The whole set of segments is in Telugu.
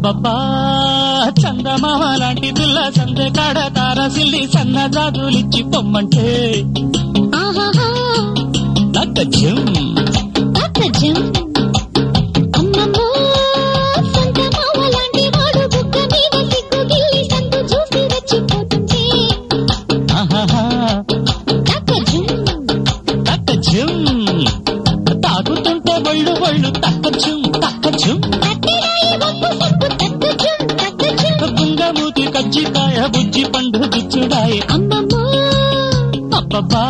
అబ్బబ్బా చందమామ లాంటి పిల్ల సందే కాడ తారసిల్లి సన్న జాజులిచ్చి పొమ్మంటే ఆహాహా నగ్గజ్యం అక్కజం అమ్మమ్మో సంత మావ లాంటి వాడు బుగ్గ మీద సిగ్గు గిల్లి సందు చూసి రెచ్చిపోతుంటే ఆహాహా అక్కజం తక్కజ్యం తాగుతుంటే ఒళ్ళు ఒళ్ళు తక్కజ్యం తక్కజ్యం తట్టిరాయి వంపు సంపు తక్కజం తక్కజం గుంగమూతి కజ్జికాయ బుజ్జి పండు గిచ్చుడాయి అమ్మమ్మో అబ్బబ్బా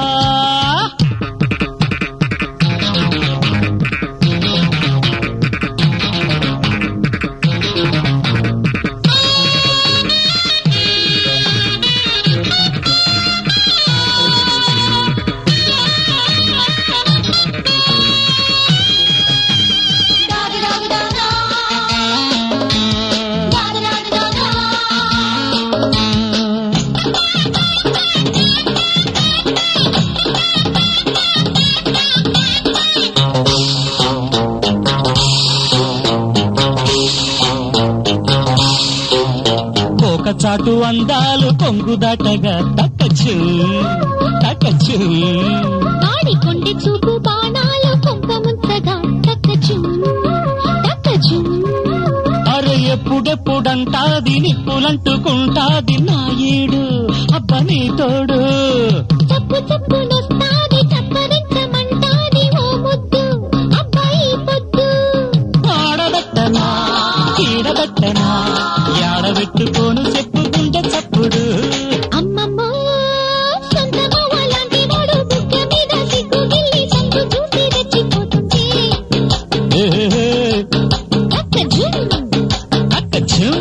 ఒక చాటు అందాలు కొంగు దాటగా తక్కచ్చు తక్కచ్చు వాడి కొండి చూపు బాణాలు కొంప ముంచగా తక్కజం తక్కజం అరే ఎప్పుడెప్పుడంటాది నిప్పులంటుకుంటాది నా ఏడు అబ్బని తోడు చప్పు చప్పు నొస్తాది చప్పరించమంటాది ఓ ముద్దు అబ్బాయి పొద్దు ఆడబట్టనా ఈడబట్టనా ఏడబెట్టుకోను చెప్పుకుంటే చప్పుడు అమ్మమ్మో సొంత మావ లాంటి వాడు బుగ్గ మీద సిగ్గు గిల్లి సందు చూసి రెచ్చిపోతుంటే ఏ, అక్కజం అక్కచ్చుం.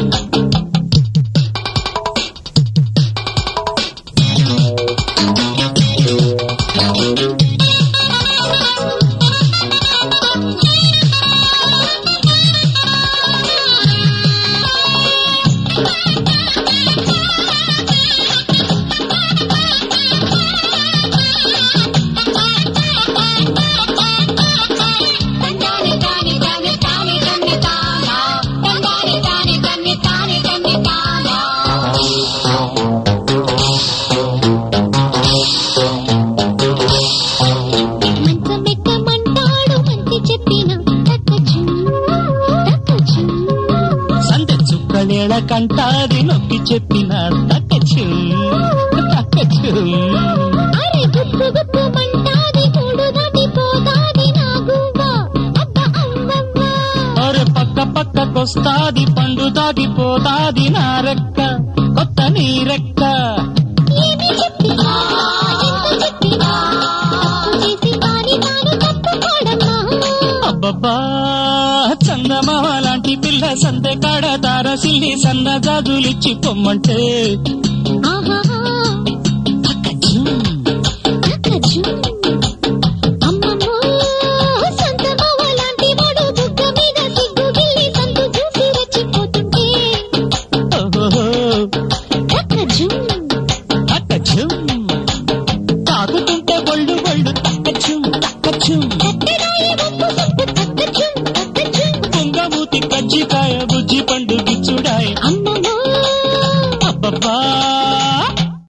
తందాని తాని తాని తాని తన్ని తానా తందాని తాని తన్ని తాని తన్ని తానా మంచమెక్కమంటాడు మంచి చెప్పిన తక్కజు తక్కజు సందె చుక్కలేళ కంటాది నొక్కి చెప్పిన తక్కచ్చు తక్కచ్చు అరే గుప్పు గుప్పు మంటాది మూడు దాటిపోతాది నా గువ్వ అబ్బ అమ్మవ్వ ఒరే పక్క పక్కకొస్తాది పండు దాటిపోతాది నా రెక్క కొత్త నీ రెక్క ఏమి చెప్పినా ఎంత చెప్పినా తప్పు చేసి తాని తాను తప్పుకోడమ్మా అబ్బబ్బా చందమామ లాంటి పిల్ల సందె కాడ తారసిల్లి సన్న జాజులిచ్చి పొమ్మంటే ఆహాహా తక్కచ్చు తక్కజు అమ్మమ్మో సొంత మావ లాంటి వాడు బుగ్గ మీద సిగ్గు గిల్లి సందు చూసి రెచ్చిపోతుంటే ఓహో తక్కజు తక్కచ్చు తాగుతుంటే ఒళ్ళు ఒళ్ళు తక్కచ్చు తక్కచ్చు తట్టడాయి వంపు సంపు తక్కజు తక్కజు పొంగమూతి కజ్జికాయ బుజ్జి పండు గిచ్చుడాయి అమ్మమ్మో అబ్బబ్బా